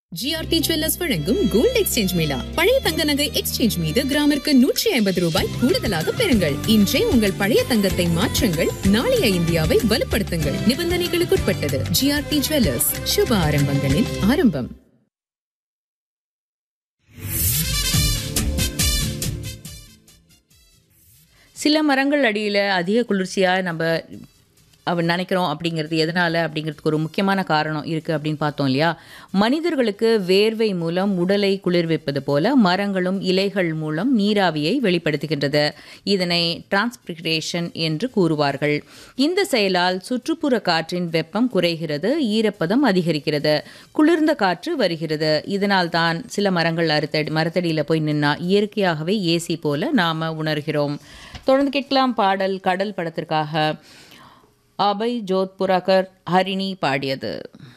GRT jewellers வழங்கும் gold exchange mela பழைய தங்க நகை எக்ஸ்சேஞ்ச் மீது கிராமிற்கு நூற்றி ஐம்பது ரூபாய் கூடுதலாக பெறுங்கள் இன்றே உங்கள் பழைய தங்கத்தை மாற்றுங்கள் நாளைய இந்தியாவை வலுப்படுத்துங்கள் நிபந்தனைகளுக்குட்பட்டது ஜிஆர்டி ஜுவல்லர்ஸ் சுப ஆரம்பங்களின் ஆரம்பம் சில மரங்கள் அடியில் அதிக குளிர்ச்சியாக நம்ம அவ நினைக்கிறோம் அப்படிங்கிறது எதனால் அப்படிங்கிறதுக்கு ஒரு முக்கியமான காரணம் இருக்குது அப்படின்னு பார்த்தோம் இல்லையா மனிதர்களுக்கு வேர்வை மூலம் உடலை குளிர்விப்பது போல மரங்களும் இலைகள் மூலம் நீராவியை வெளிப்படுத்துகின்றது இதனை டிரான்ஸ்பிரேஷன் என்று கூறுவார்கள் இந்த செயலால் சுற்றுப்புற காற்றின் வெப்பம் குறைகிறது ஈரப்பதம் அதிகரிக்கிறது குளிர்ந்த காற்று வருகிறது இதனால் தான் சில மரங்கள் அறுத்தடி மரத்தடியில் போய் நின்னா இயற்கையாகவே ஏசி போல நாம் உணர்கிறோம் தொடர்ந்து கேட்கலாம் பாடல் கடல் படத்திற்காக அபய் ஜோத்புராகர் ஹரிணி பாடியது